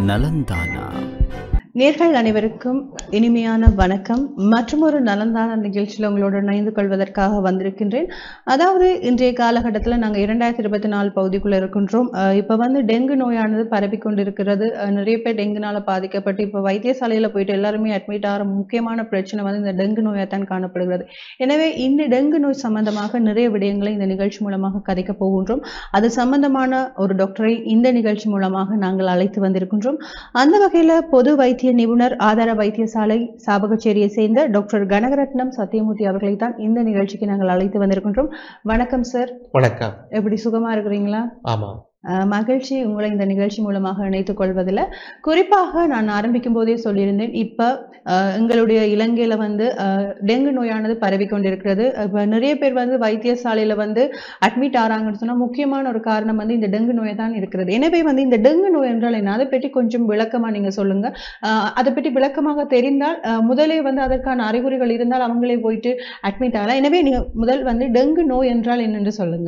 நலந்தானா நேர்கள் அனைவருக்கும் இனிமையான வணக்கம் மற்றொரு நலந்தான நிகழ்ச்சியில் உங்களோடு இணைந்து கொள்வதற்காக வந்திருக்கின்றேன் அதாவது இன்றைய காலகட்டத்தில் நாங்கள் இரண்டாயிரத்தி இருபத்தி நாலு பகுதிக்குள்ள இருக்கின்றோம் அஹ் இப்ப வந்து டெங்கு நோயானது பரவி கொண்டிருக்கிறது அஹ் நிறைய பேர் டெங்குனால பாதிக்கப்பட்டு இப்போ வைத்தியசாலையில போயிட்டு எல்லாருமே அட்மிட் ஆகிற முக்கியமான பிரச்சனை வந்து இந்த டெங்கு நோயாக தான் காணப்படுகிறது எனவே இந்த டெங்கு நோய் சம்பந்தமாக நிறைய விடயங்களை இந்த நிகழ்ச்சி மூலமாக கதைக்க போகின்றோம் அது சம்பந்தமான ஒரு டாக்டரை இந்த நிகழ்ச்சி மூலமாக நாங்கள் அழைத்து வந்திருக்கின்றோம் அந்த வகையில பொது வைத்திய நிபுணர் ஆதார வைத்தியசாலை சாபகச்சேரியை சேர்ந்த டாக்டர் கனகரத்னம் சத்தியமூர்த்தி அவர்களை தான் இந்த நிகழ்ச்சிக்கு நாங்கள் அழைத்து வந்திருக்கின்றோம் வணக்கம் சார் வணக்கம் எப்படி சுகமா இருக்கிறீங்களா ஆமாம் அஹ் மகிழ்ச்சி உங்களை இந்த நிகழ்ச்சி மூலமாக இணைத்துக் கொள்வதில் குறிப்பாக நான் ஆரம்பிக்கும் போதே சொல்லியிருந்தேன் இப்ப அஹ், எங்களுடைய இலங்கையில வந்து அஹ், டெங்கு நோயானது பரவி கொண்டிருக்கிறது இப்ப நிறைய பேர் வந்து வைத்தியசாலையில வந்து அட்மிட் ஆறாங்கன்னு சொன்னா முக்கியமான ஒரு காரணம் வந்து இந்த டெங்கு நோய் தான் இருக்கிறது எனவே வந்து இந்த டெங்கு நோய் என்றால் என்ன அதை பற்றி கொஞ்சம் விளக்கமா நீங்க சொல்லுங்க அஹ், அதை பற்றி விளக்கமாக தெரிந்தால் அஹ், முதலே வந்து அதற்கான அறிகுறிகள் இருந்தால் அவங்களே போயிட்டு அட்மிட் ஆகலாம் எனவே நீங்க முதல் வந்து டெங்கு நோய் என்றால் என்னென்று சொல்லுங்க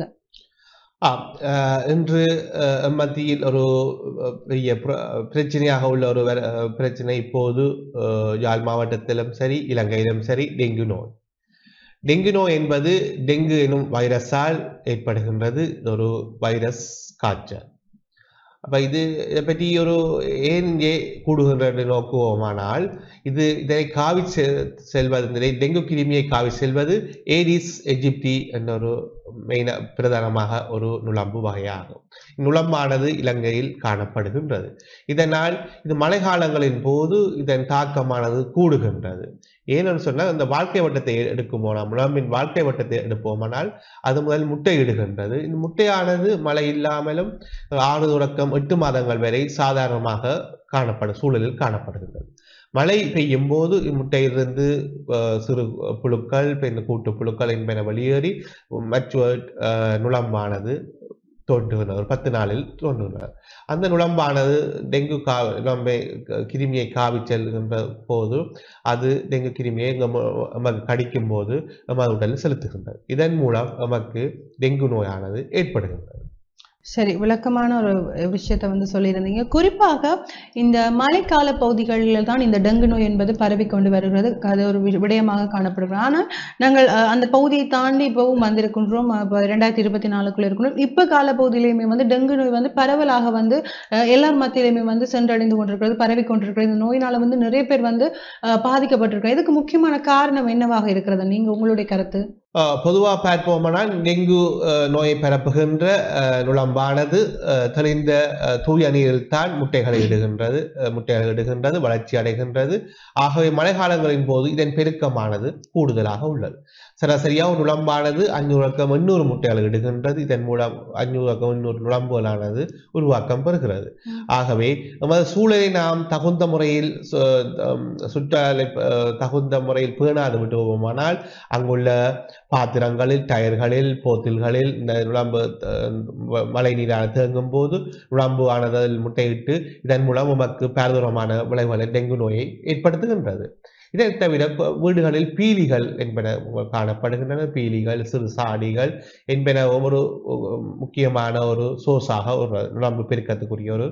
ஆம் அஹ், இன்று அஹ், மத்தியில் ஒரு அஹ், பெரிய பிர- பிரச்சனையாக உள்ள ஒரு வர- அஹ், பிரச்சனை இப்போது அஹ், யாழ் மாவட்டத்திலும் சரி இலங்கையிலும் சரி டெங்கு நோய் டெங்கு நோய் என்பது டெங்கு எனும் வைரஸால் ஏற்படுகின்றது இது ஒரு வைரஸ் காய்ச்சல் அப்ப இது இதை பற்றி ஒரு ஏன் இங்கே கூடுகின்றது நோக்குவோமானால் இது இதை காவி செ- செல்வது இந்த டெங்கு கிருமியை காவி செல்வது ஏடிஸ் எஜிப்டி என்ற ஒரு மெயின பிரதானமாக ஒரு நுளம்பு வகையாகும் நுளம்பானது இலங்கையில் காணப்படுகின்றது இதனால் இது மழைக்காலங்களின் போது இதன் தாக்கமானது கூடுகின்றது ஏன்னு சொன்னால் இந்த வாழ்க்கை வட்டத்தை எடுக்குமோனால் முழம்பின் வாழ்க்கை வட்டத்தை எடுப்போமானால் அது முதல் முட்டையிடுகின்றது இந்த முட்டையானது மழை இல்லாமலும் ஆறு தொடக்கம் எட்டு மாதங்கள் வரை சாதாரணமாக காணப்படும் சூழலில் காணப்படுகின்றது மழை பெய்யும் போது இம்முட்டையிலிருந்து அஹ், சிறு புழுக்கள் பின் கூட்டு புழுக்கள் என்பன வெளியேறி மச்சுவர்ட் நுளம்பானது தோன்றுகிறது ஒரு பத்து நாளில் தோன்றுகிறது அந்த நுளம்பானது டெங்கு கா நுளம்பை க- கிருமியை காவி செல்கின்ற போது அது டெங்கு கிருமியை நம்ம நமக்கு கடிக்கும் போது நமது உடலில் செலுத்துகின்றது இதன் மூலம் நமக்கு டெங்கு நோயானது ஏற்படுகின்றது சரி விளக்கமான ஒரு விஷயத்தை வந்து சொல்லியிருந்தீங்க குறிப்பாக இந்த மழைக்கால பகுதிகளில் தான் இந்த டெங்கு நோய் என்பது பரவி கொண்டு வருகிறது அது ஒரு வி- விடயமாக காணப்படுகிறது ஆனால் நாங்கள் அஹ், அந்த பகுதியை தாண்டி இப்போவும் வந்திருக்கின்றோம் அஹ், இப்போ ரெண்டாயிரத்தி இருபத்தி நாலுக்குள்ள இருக்கிறோம் இப்போ கால பகுதியிலையுமே வந்து டெங்கு நோய் வந்து பரவலாக வந்து அஹ், எல்லார் மத்தியிலையுமே வந்து சென்றடைந்து கொண்டிருக்கிறது பரவி கொண்டிருக்கிறது இந்த நோயினால வந்து நிறைய பேர் வந்து அஹ், பாதிக்கப்பட்டிருக்கிறார் இதுக்கு முக்கியமான காரணம் என்னவாக இருக்கிறது நீங்க உங்களுடைய கருத்து பொதுவாக பார்ப்போமானால் டெங்கு அஹ், நோயை பரப்புகின்ற அஹ், நுளம்பானது அஹ், தெளிந்த அஹ், தூய நீரில் தான் முட்டைகளை இடுகின்றது அஹ், முட்டைகளை இடுகின்றது வளர்ச்சி அடைகின்றது ஆகவே மழைக்காலங்களின் போது இதன் பெருக்கமானது கூடுதலாக உள்ளது சராசரியாக ஒரு நுளம்பானது அஞ்சூறுக்கம் எண்ணூறு முட்டைகளை இடுகின்றது இதன் மூலம் அஞ்சூறுக்கம் எண்ணூறு நுளம்புகளானது உருவாக்கம் பெறுகிறது ம். ஆகவே நமது சூழலை நாம் தகுந்த முறையில் சு- அஹ், சுற்றாலை அஹ், தகுந்த முறையில் பேணாது விடுவோமானால் அங்குள்ள பாத்திரங்களில் டயர்களில் போத்தில்களில் இந்த நுழம்பு அஹ், ம- மழை நீரான தேங்கும் போது நுழம்பு ஆனது அதில் முட்டையிட்டு இதன் மூலம் நமக்கு பாரதூரமான விளைவுகளை டெங்கு நோயை ஏற்படுத்துகின்றது இதை தவிர ப- வீடுகளில் பீலிகள் என்பன காணப்படுகின்றன பீலிகள் சிறு சாடிகள் என்பன ஒரு ஒரு முக்கியமான ஒரு சோர்ஸாக ஒரு நுழம்பு பெருக்கத்துக்குரிய ஒரு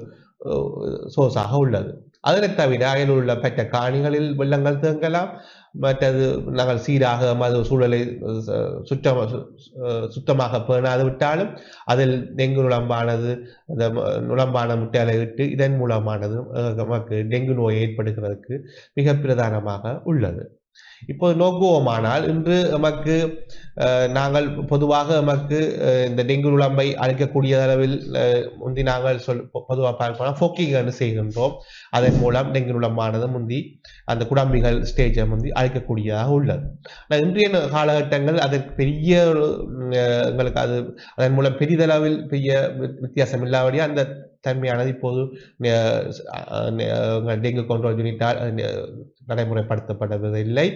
சோர்ஸாக உள்ளது அதனை தவிர அயலில் உள்ள பெற்ற காணிகளில் வெள்ளங்கள் தேங்கலாம் மற்றது நாங்கள் சீராக மது சூழலை அஹ், சுத்தம் அஹ், சுத்தமாக பேணாது விட்டாலும் அதில் டெங்கு நுழம்பானது அந்த ம- நுழம்பான முட்டைகளை இட்டு இதன் மூலமானது அஹ், நமக்கு டெங்கு நோய் ஏற்படுகிறதுக்கு மிக பிரதானமாக உள்ளது இப்போது நோக்குவோமானால் இன்று நமக்கு அஹ், நாங்கள் பொதுவாக நமக்கு அஹ், இந்த டெங்கு நுழம்பை அழிக்கக்கூடிய அளவில் அஹ், முந்தி நாங்கள் சொல் பொதுவாக பார்ப்போம் ஃபோக்கிங் செய்கின்றோம் அதன் மூலம் டெங்கு நுழம்பானது முந்தி அந்த குடம்பிகள் ஸ்டேஜை முந்தி அழிக்கக்கூடியதாக உள்ளது ஆனால் இன்றைய ந- காலகட்டங்கள் அதற்கு பெரிய ஒரு ம், அஹ், எங்களுக்கு அது அதன் மூலம் பெரிதளவில் பெரிய வி- வித்தியாசம் இல்லாதபடியாக அந்த தன்மையானது இப்போது அஹ், அஹ், அஹ், டெங்கு கண்ட்ரோல் யூனிட்டால் அஹ், நடைமுறைப்படுத்தப்படுவதில்லை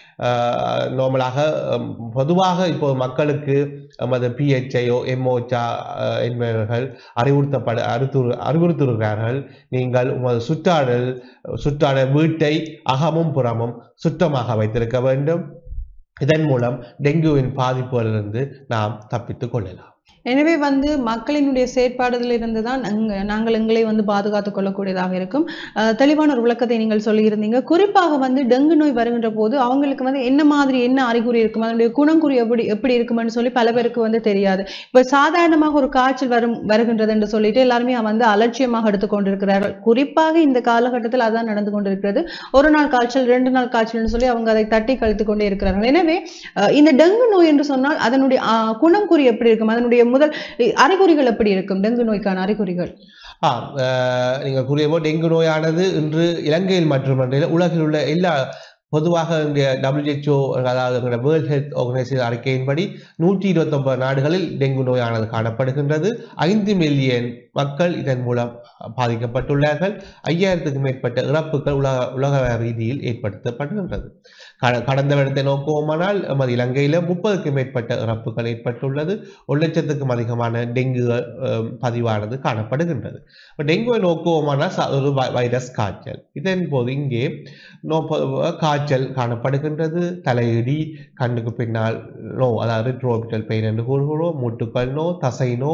நார்மலாக பொதுவாக இப்போ மக்களுக்கு நமது பிஹெச்ஐயோ எம்ஓச்சா என்பவர்கள் அறிவுறுத்தப்பட அறிவுறு அறிவுறுத்துகிறார்கள் நீங்கள் உமது சுற்றாடல் சுற்றாடல் வீட்டை அகமும் புறமும் சுத்தமாக வைத்திருக்க வேண்டும் இதன் மூலம் டெங்குவின் பாதிப்புகளிலிருந்து நாம் தப்பித்துக் கொள்ளலாம் எனவே வந்து மக்களினுடைய செயற்பாடுகளில் இருந்து தான் அங்க- நாங்கள் எங்களை வந்து பாதுகாத்துக் கொள்ளக்கூடியதாக இருக்கும் அஹ், தெளிவான ஒரு விளக்கத்தை நீங்கள் சொல்லியிருந்தீங்க குறிப்பாக வந்து டெங்கு நோய் வருகின்ற போது அவங்களுக்கு வந்து என்ன மாதிரி என்ன அறிகுறி இருக்கும் அதனுடைய குணங்குறி எப்படி எப்படி இருக்கும்னு சொல்லி பல பேருக்கு வந்து தெரியாது இப்ப சாதாரணமாக ஒரு காய்ச்சல் வரும் வருகின்றது என்று சொல்லிட்டு எல்லாருமே வந்து அலட்சியமாக எடுத்துக்கொண்டிருக்கிறார்கள் குறிப்பாக இந்த காலகட்டத்தில் அதான் நடந்து கொண்டிருக்கிறது ஒரு நாள் காய்ச்சல் ரெண்டு நாள் காய்ச்சல்னு சொல்லி அவங்க அதை தட்டி கழித்துக் கொண்டே இருக்கிறார்கள் எனவே அஹ், இந்த டெங்கு நோய் என்று சொன்னால் அதனுடைய அஹ், குணங்குறி எப்படி இருக்கும் அதனுடைய முதல் அஹ், அறிகுறிகள் எப்படி இருக்கும் டெங்கு நோய்க்கான அறிகுறிகள் ஆ அஹ், நீங்க கூறிய போல் டெங்கு நோயானது இன்று இலங்கையில் மட்டுமன்றில் உலகில் உள்ள எல்லா பொதுவாக இந்திய டபிள்யூஹெச்ஓ அதாவது வேர்ல்ட் ஹெல்த் ஆர்கனைசேஷன் அறிக்கையின்படி நூற்றி இருபத்தொன்பது நாடுகளில் டெங்கு நோயானது காணப்படுகின்றது ஐந்து மில்லியன் மக்கள் இதன் மூலம் பாதிக்கப்பட்டுள்ளார்கள் ஐயாயிரத்துக்கும் மேற்பட்ட இறப்புகள் உலக உலக ரீதியில் ஏற்படுத்தப்படுகின்றது கட- கடந்த வருடத்தை நோக்குவோமானால் நமது இலங்கையில முப்பதுக்கும் மேற்பட்ட இறப்புகள் ஏற்பட்டுள்ளது ஒரு லட்சத்துக்கும் அதிகமான டெங்கு அஹ், பதிவானது காணப்படுகின்றது இப்ப டெங்குவை நோக்குவோமானால் ச- ஒரு வை- வைரஸ் காய்ச்சல் இதன் போது இங்கே நோ பொ- காய்ச்சல் காணப்படுகின்றது தலையிடி கண்ணுக்கு பின்னால் நோ அதாவது ட்ரோபிட்டல் பெயின் என்று கூறுகிறோம் மூட்டுக்கள் நோ தசை நோ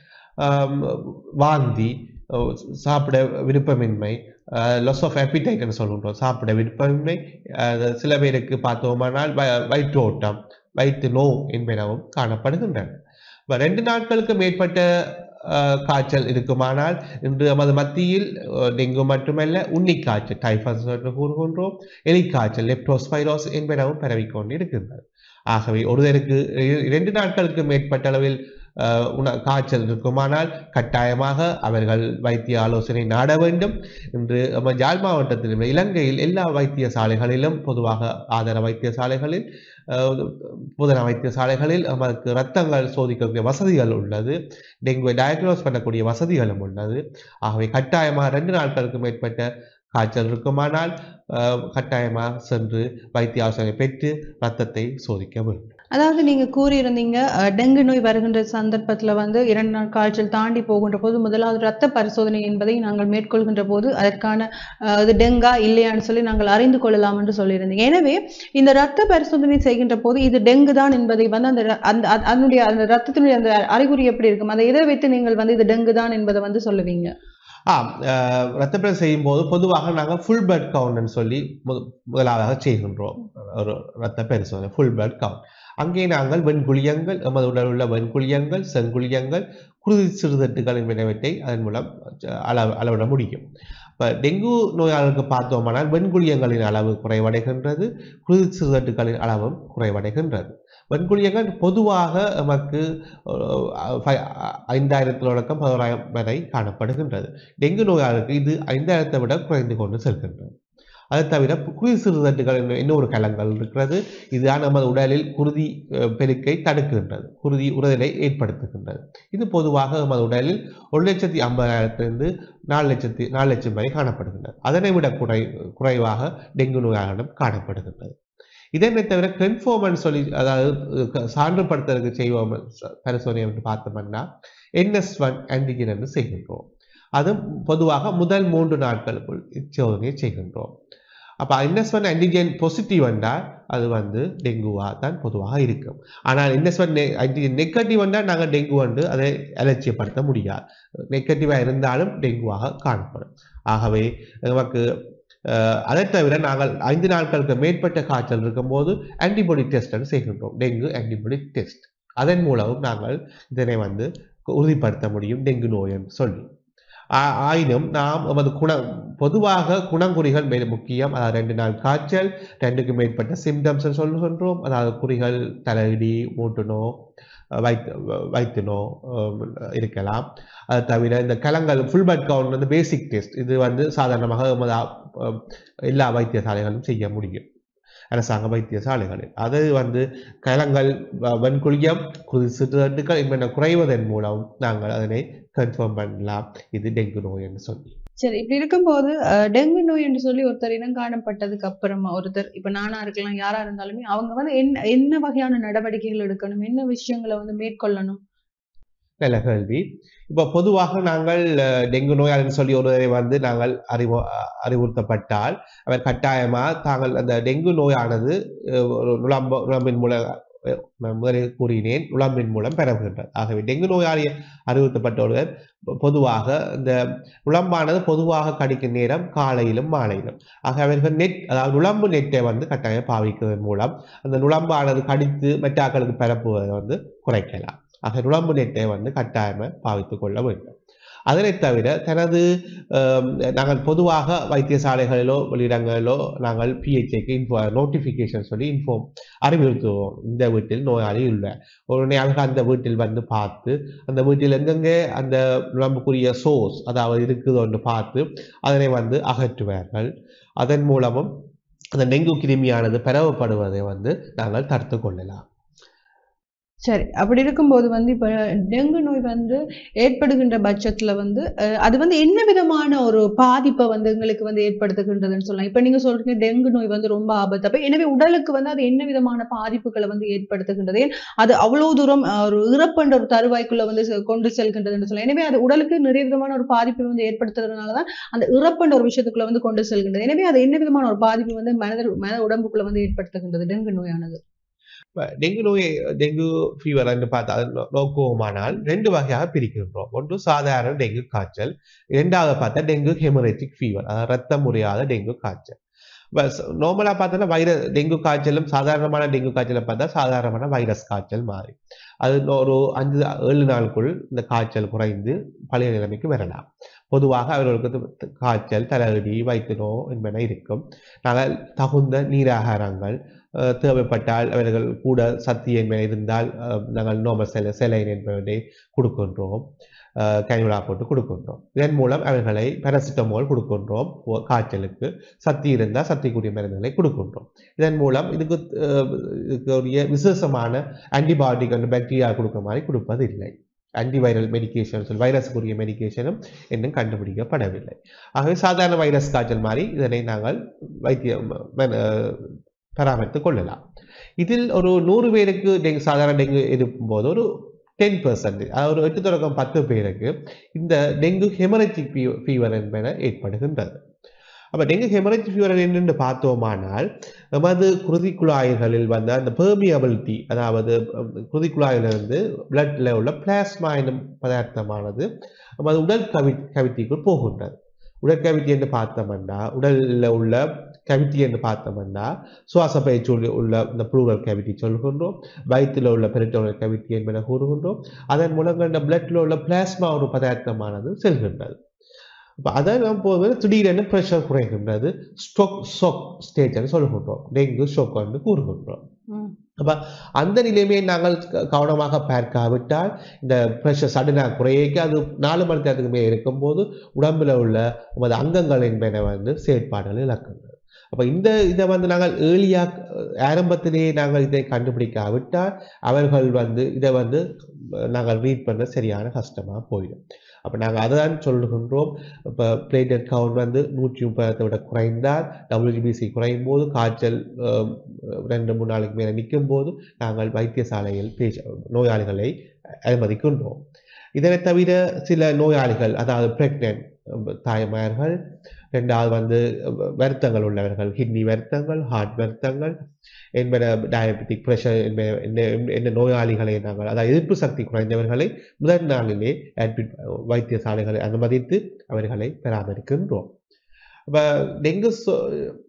ஆம், வாந்தி அஹ், சாப்பிட விருப்பமின்மை லாஸ் ஆஃப் என்று சொல்கின்றோம் சாப்பிட விருப்பமின்மை அஹ், சில பேருக்கு பார்த்தோமானால் வ- வயிற்றோட்டம் வயிற்று நோ என்பனவும் காணப்படுகின்றன இப்ப ரெண்டு நாட்களுக்கு மேற்பட்ட அஹ், காய்ச்சல் இருக்குமானால் இன்று நமது மத்தியில் அஹ், டெங்கு மட்டுமல்ல உண்ணி காய்ச்சல் டைஃபஸ் என்று கூறுகின்றோம் எலிக்காய்ச்சல் லெப்டோஸ்பைரோஸ் என்பனவும் பரவிக்கொண்டு இருக்கின்றது ஆகவே ஒருவருக்கு இ- இரண்டு நாட்களுக்கு மேற்பட்ட அளவில் அஹ், உண காய்ச்சல் இருக்குமானால் கட்டாயமாக அவர்கள் வைத்திய ஆலோசனை நாட வேண்டும் இன்று நம்ம யாழ் மாவட்டத்தில் உள்ள இலங்கையில் எல்லா வைத்தியசாலைகளிலும் பொதுவாக ஆதார வைத்தியசாலைகளில் அஹ், புதன வைத்தியசாலைகளில் நமக்கு இரத்தங்கள் சோதிக்கக்கூடிய வசதிகள் உள்ளது டெங்குவை டயக்னோஸ் பண்ணக்கூடிய வசதிகளும் உள்ளது ஆகவே கட்டாயமாக ரெண்டு நாட்களுக்கு மேற்பட்ட காய்ச்சல் இருக்குமானால் அஹ், கட்டாயமாக சென்று வைத்திய ஆலோசனை பெற்று இரத்தத்தை சோதிக்க வேண்டும் அதாவது நீங்க கூறியிருந்தீங்க அஹ், டெங்கு நோய் வருகின்ற சந்தர்ப்பத்துல வந்து இரண்டு நாள் காய்ச்சல் தாண்டி போகின்ற போது முதலாவது இரத்த பரிசோதனை என்பதை நாங்கள் மேற்கொள்கின்ற போது அதற்கான அஹ், இது டெங்கா இல்லையான்னு சொல்லி நாங்கள் அறிந்து கொள்ளலாம் என்று சொல்லியிருந்தீங்க எனவே இந்த இரத்த பரிசோதனை செய்கின்ற போது இது டெங்கு தான் என்பதை வந்து அந்த ர- அந்த அ- அதனுடைய அந்த ரத்தத்தினுடைய அந்த அறிகுறி எப்படி இருக்கும் அதை இதை வைத்து நீங்கள் வந்து இது டெங்கு தான் என்பதை வந்து சொல்லுவீங்க ஆம் அஹ், இரத்த பரிசோதனை செய்யும் போது பொதுவாக நாங்கள் ஃபுல் பிளட் கவுண்ட்னு சொல்லி முத- முதலாவதாக செய்கின்றோம் ஒரு இரத்த பரிசோதனை ஃபுல் பிளட் கவுண்ட் அங்கே நாங்கள் வெண்குழியங்கள் நமது உடலில் உள்ள வெண்குழியங்கள் செங்குழியங்கள் குருதி சிறுதட்டுகள் என்பனவற்றை அதன் மூலம் அஹ், அளவு அளவிட முடியும் இப்போ டெங்கு நோயாளருக்கு பார்த்தோமானால் வெண்குழியங்களின் அளவு குறைவடைகின்றது குருதி சிறுதட்டுகளின் அளவும் குறைவடைகின்றது வெண்குழியங்கள் பொதுவாக நமக்கு அஹ், ஃபை- ஐந்தாயிரத்தில் தொடக்கம் பதினோராயிரம் வரை காணப்படுகின்றது டெங்கு நோயாளருக்கு இது ஐந்தாயிரத்தை விட குறைந்து கொண்டு செல்கின்றது அது தவிர குருதி சிறுதட்டுகள் என்ற இன்னொரு கலங்கள் இருக்கிறது இதுதான் நமது உடலில் குருதி அஹ், பெருக்கை தடுக்கின்றது குருதி உறுதலை ஏற்படுத்துகின்றது இது பொதுவாக நமது உடலில் ஒரு லட்சத்தி ஐம்பதாயிரத்திலிருந்து நாலு லட்சத்தி நாலு லட்சம் வரை காணப்படுகின்றது அதனை விட குறை குறைவாக டெங்கு நோயாளரிடம் காணப்படுகின்றது இதனை தவிர கன்ஃபார்மன் சொல்லி அதாவது அஹ், சான்றுபடுத்துறதுக்கு செய்வோம் ச- பரிசோதனை என்று பார்த்தோம்னா என்எஸ் ஒன் ஆன்டிஜன் என்று செய்கின்றோம் அது பொதுவாக முதல் மூன்று நாட்களுக்குள் இச்சோதனையை செய்கின்றோம் அப்போ என்எஸ் ஒன் ஆன்டிஜன் பாசிட்டிவ் என்றால் அது வந்து டெங்குவாக தான் பொதுவாக இருக்கும் ஆனால் என்எஸ் ஒன் ஆன்டிஜன் நெகட்டிவ் என்றால் நாங்கள் டெங்கு வந்து அதை அலட்சியப்படுத்த முடியாது நெகட்டிவாக இருந்தாலும் டெங்குவாக காணப்படும் ஆகவே நமக்கு அஹ், அதை தவிர நாங்கள் ஐந்து நாட்களுக்கு மேற்பட்ட காய்ச்சல் இருக்கும்போது ஆன்டிபாடி டெஸ்ட் செய்கின்றோம் டெங்கு ஆன்டிபாடி டெஸ்ட் அதன் மூலமும் நாங்கள் இதனை வந்து உறுதிப்படுத்த முடியும் டெங்கு நோய் என்று சொல்லி ஆ- ஆயினும் நாம் நமது குண பொதுவாக குணங்குறிகள் மிக முக்கியம் அதாவது ரெண்டு நாள் காய்ச்சல் ரெண்டுக்கு மேற்பட்ட சிம்டம்ஸ் சொல்லுகின்றோம் அதாவது குறிகள் தலையிடி மூட்டு நோ வைத்து வைத்து நோ அஹ், இருக்கலாம் அது தவிர இந்த கலங்கள் ஃபுல் பட் கவுண்ட் வந்து பேசிக் டெஸ்ட் இது வந்து சாதாரணமாக நமது அஹ், எல்லா வைத்தியசாலைகளும் செய்ய முடியும் அரசாங்க வைத்தியசாலைகளில் அது வந்து கலங்கள் வ- வெண்குழியம் குருதி சிறுதண்டுகள் என்பன குறைவதன் மூலம் நாங்கள் அதனை கன்ஃபார்ம் பண்ணலாம் இது டெங்கு நோய் என்று சொல்லி சரி இப்படி இருக்கும்போது அஹ், டெங்கு நோய் என்று சொல்லி ஒருத்தர் இனம் காணப்பட்டதுக்கு அப்புறமா ஒருத்தர் இப்ப நானா இருக்கலாம் யாரா இருந்தாலுமே அவங்க வந்து என்ன என்ன வகையான நடவடிக்கைகள் எடுக்கணும் என்ன விஷயங்களை வந்து மேற்கொள்ளணும் நல்ல கேள்வி இப்போ பொதுவாக நாங்கள் அஹ், டெங்கு நோயாளின்னு சொல்லி ஒருவரை வந்து நாங்கள் அறிவு அஹ், அறிவுறுத்தப்பட்டால் அவர் கட்டாயமாக தாங்கள் அந்த டெங்கு நோயானது அஹ், ஒரு நுழம்ப நுழம்பின் மூலம் அஹ், நான் முதலில் கூறினேன் உளம்பின் மூலம் பரவுகின்றது ஆகவே டெங்கு நோயாளி அறிவுறுத்தப்பட்டவர்கள் பொ- பொதுவாக இந்த உளம்பானது பொதுவாக கடிக்கும் நேரம் காலையிலும் மாலையிலும் ஆக அவர்கள் நெட் அதாவது நுளம்பு நெட்டை வந்து கட்டாயம் பாவிக்கிறதன் மூலம் அந்த நுளம்பானது கடித்து மெட்டாக்களுக்கு பரப்புவதை வந்து குறைக்கலாம் ஆக நுளம்பு நெட்டை வந்து கட்டாயமாக பாவித்துக் கொள்ள வேண்டும் அதனை தவிர தனது ஆம், நாங்கள் பொதுவாக வைத்தியசாலைகளிலோ வெளியிடங்களிலோ நாங்கள் பிஹெச்ஐக்கு இன்ஃபோ நோட்டிஃபிகேஷன் சொல்லி இன்ஃபார்ம் அறிவுறுத்துவோம் இந்த வீட்டில் நோயாளி இல்லை உடனே அவர்கள் அந்த வீட்டில் வந்து பார்த்து அந்த வீட்டில் எங்கெங்கே அந்த நுழம்புக்குரிய சோர்ஸ் அதாவது இருக்குதோ என்று பார்த்து அதனை வந்து அகற்றுவார்கள் அதன் மூலமும் அந்த டெங்கு கிருமியானது பரவப்படுவதை வந்து நாங்கள் தடுத்து கொள்ளலாம் சரி அப்படி இருக்கும்போது வந்து இப்ப டெங்கு நோய் வந்து ஏற்படுகின்ற பட்சத்துல வந்து அஹ், அது வந்து என்ன விதமான ஒரு பாதிப்பை வந்து எங்களுக்கு வந்து ஏற்படுத்துகின்றதுன்னு சொல்லலாம் இப்ப நீங்க சொல்றீங்க டெங்கு நோய் வந்து ரொம்ப ஆபத்து அப்ப எனவே உடலுக்கு வந்து அது என்ன விதமான பாதிப்புகளை வந்து ஏற்படுத்துகின்றது ஏன் அது அவ்வளவு தூரம் அஹ், ஒரு இறப்புன்ற ஒரு தருவாய்க்குள்ள வந்து செ- கொண்டு செல்கின்றதுன்னு சொல்லலாம் எனவே அது உடலுக்கு நிறைய விதமான ஒரு பாதிப்பை வந்து ஏற்படுத்துறதுனாலதான் அந்த இறப்புன்ற ஒரு விஷயத்துக்குள்ள வந்து கொண்டு செல்கின்றது எனவே அது என்ன விதமான ஒரு பாதிப்பு வந்து மனத மன உடம்புக்குள்ள வந்து ஏற்படுத்துகின்றது டெங்கு நோயானது இப்ப டெங்கு நோய் டெங்கு ஃபீவர் என்று பார்த்தா அது நோ- நோக்குவோமானால் ரெண்டு வகையாக பிரிக்கின்றோம் ஒன்று சாதாரண டெங்கு காய்ச்சல் இரண்டாவது பார்த்தா டெங்கு ஹெமரேஜிக் ஃபீவர் அதாவது ரத்தம் முறையாத டெங்கு காய்ச்சல் நார்மலாக பார்த்தோன்னா வைரஸ் டெங்கு காய்ச்சலும் சாதாரணமான டெங்கு காய்ச்சலை பார்த்தா சாதாரணமான வைரஸ் காய்ச்சல் மாறி அது இன்னும் ஒரு அஞ்சு ஏழு நாளுக்குள் இந்த காய்ச்சல் குறைந்து பழைய நிலைமைக்கு வரலாம் பொதுவாக அவர்களுக்கு து- காய்ச்சல் தலையடி வயிற்றுநோ என்பன இருக்கும் நாங்கள் தகுந்த நீராகாரங்கள் அஹ், தேவைப்பட்டால் அவர்கள் கூட சக்தி என்பன இருந்தால் அஹ், நாங்கள் நோமல் செல செலைன் என்பதை கொடுக்கின்றோம் கைவிழா போட்டு கொடுக்கின்றோம் இதன் மூலம் அவர்களை பேராசிட்டமால் கொடுக்கின்றோம் ஒ- காய்ச்சலுக்கு சக்தி இருந்தால் சக்திக்குரிய மருந்துகளை கொடுக்கின்றோம் இதன் மூலம் இதுக்கு அஹ், இதுக்கு உரிய விசேஷமான ஆன்டிபயோட்டிக் அந்த பாக்டீரியா கொடுக்க மாதிரி கொடுப்பதில்லை ஆன்டிவைரல் மெடிகேஷன் சொல்லி வைரஸுக்குரிய மெடிகேஷனும் இன்னும் கண்டுபிடிக்கப்படவில்லை ஆகவே சாதாரண வைரஸ் காய்ச்சல் மாதிரி இதனை நாங்கள் வைத்திய ம- ம- அஹ், பராமரித்துக் கொள்ளலாம் இதில் ஒரு நூறு பேருக்கு டெங்கு சாதாரண டெங்கு இருக்கும்போது ஒரு டென் பர்சன்ட் அதாவது ஒரு எட்டு தொடக்கம் பத்து பேருக்கு இந்த டெங்கு ஹெமரஜிக் ஃபீவர் என்பன ஏற்படுகின்றது அப்ப டெங்கு ஹெமரஜிக் ஃபீவர் என்னென்று பார்த்தோமானால் நமது குருதி குழாய்களில் வந்து அந்த பெர்மியபிலிட்டி அதாவது அஹ், குருதி குழாயிலிருந்து பிளட்ல உள்ள பிளாஸ்மா என்னும் பதார்த்தமானது நமது உடல் கவி கவித்திக்குள் போகின்றது உடற்கவித்தி என்று பார்த்தோம்னா உடலில் உள்ள கவித்தி என்று பார்த்தோம்னா சுவாச பயிற்சி உள்ள- உள்ள இந்த ப்ளூரல் கவிட்டி சொல்கின்றோம் வயிற்றில் உள்ள பெரிட்டோனல் கவிட்டி என்பன கூறுகின்றோம் அதன் மூலம் இந்த பிளட்ல உள்ள பிளாஸ்மா ஒரு பதார்த்தமானது செல்கின்றது அப்ப அதை நாம் போது திடீரென ப்ரெஷர் குறைகின்றது ஸ்டோக் ஷோக் ஸ்டேஜ் சொல்கின்றோம் டெங்கு ஷோக் என்று கூறுகின்றோம் ம். அந்த நிலைமையை நாங்கள் க- கவனமாக பார்க்காவிட்டால் இந்த ப்ரெஷர் சடனாக குறையக்கு அது நாலு மணி நேரத்துக்கு மேலே இருக்கும்போது உடம்புல உள்ள நமது அங்கங்கள் என்பன வந்து செயற்பாடுகள் இழக்கின்றது அப்போ இந்த இதை வந்து நாங்கள் ஏர்லியாக ஆரம்பத்திலேயே நாங்கள் இதை கண்டுபிடிக்காவிட்டால் அவர்கள் வந்து இதை வந்து அஹ், நாங்கள் ரீட் பண்ண சரியான கஷ்டமாக போயிடும் அப்போ நாங்கள் அதை தான் சொல்லுகின்றோம் இப்போ பிளேட்டட் கவுண்ட் வந்து நூற்றி முப்பதை விட குறைந்தால் டபிள்யூபிசி குறையும் போது காய்ச்சல் அஹ், ரெண்டு மூணு நாளைக்கு மேலே நிற்கும் போது நாங்கள் வைத்தியசாலையில் பேச நோயாளிகளை அனுமதிக்கின்றோம் இதனை தவிர சில நோயாளிகள் அதாவது பிரெக்னென்ட் தாய்மார்கள் ரெண்டாவது வந்து அஹ், வருத்தங்கள் உள்ளவர்கள் கிட்னி வருத்தங்கள் ஹார்ட் வருத்தங்கள் என்பன டயபெட்டிக் ப்ரெஷர் என்ன என்ன நோயாளிகளை நாங்கள் அதாவது எதிர்ப்பு சக்தி குறைந்தவர்களை முதல் நாளிலே அட்மிட் வைத்தியசாலைகளை அனுமதித்து அவர்களை பராமரிக்கின்றோம் அப்போ டெங்கு சொ-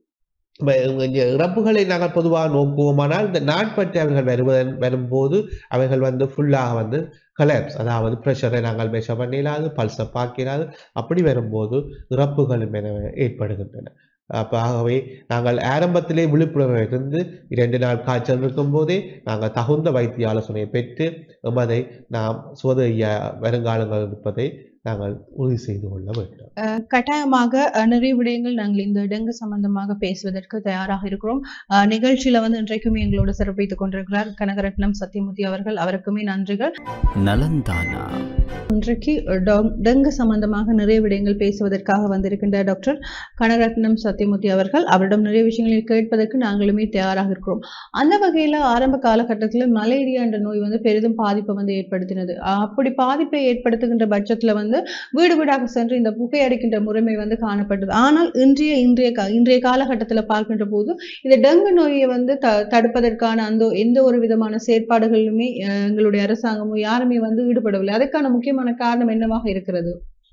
இப்ப இவங்க இங்க இறப்புகளை நாங்கள் பொதுவாக நோக்குவோமானால் இந்த நாட்பட்டு அவர்கள் வருவதன் வரும்போது அவர்கள் வந்து ஃபுல்லாக வந்து கலாப்ஸ் அதாவது ப்ரெஷரை நாங்கள் மெஷர் பண்ணிடாது பல்ஸை பார்க்கிறாது அப்படி வரும்போது இறப்புகள் என ஏற்படுகின்றன அப்ப ஆகவே நாங்கள் ஆரம்பத்திலே விழிப்புணர்வை இருந்து இரண்டு நாள் காய்ச்சல் இருக்கும் போதே நாங்கள் தகுந்த வைத்திய ஆலோசனையை பெற்று எமதை நாம் சோதனைய வருங்காலங்கள் இருப்பதை நாங்கள் உறுதி செய்து கொள்ள வேண்டும் அஹ் கட்டாயமாக அஹ், நிறைய விடயங்கள் நாங்கள் இந்த டெங்கு சம்பந்தமாக பேசுவதற்கு தயாராக இருக்கிறோம் அஹ், நிகழ்ச்சியில வந்து இன்றைக்குமே எங்களோட சிறப்பித்துக் கொண்டிருக்கிறார் கனகரட்னம் சத்தியமூர்த்தி அவர்கள் அவருக்குமே நன்றிகள் நலந்தானா இன்றைக்கு டொ- டெங்கு சம்பந்தமாக நிறைய விடயங்கள் பேசுவதற்காக வந்திருக்கின்ற டாக்டர் கனகரட்னம் சத்தியமூர்த்தி அவர்கள் அவரிடம் நிறைய விஷயங்களை கேட்பதற்கு நாங்களுமே தயாராக இருக்கிறோம் அந்த வகையில ஆரம்ப காலகட்டத்தில் மலேரியா என்ற நோய் வந்து பெரிதும் பாதிப்பை வந்து ஏற்படுத்தினது அஹ் அப்படி பாதிப்பை ஏற்படுத்துகின்ற பட்சத்துல வந்து வந்து வீடு வீடாக சென்று இந்த புகை அடிக்கின்ற முறைமை வந்து காணப்பட்டது ஆனால் இன்றைய இன்றைய கா- இன்றைய காலகட்டத்தில் பார்க்கின்ற போது இந்த டெங்கு நோயை வந்து த தடுப்பதற்கான அந்த எந்த ஒரு விதமான செயற்பாடுகளிலுமே அஹ், எங்களுடைய அரசாங்கமும் யாருமே வந்து ஈடுபடவில்லை அதற்கான முக்கியமான காரணம் என்னவாக இருக்கிறது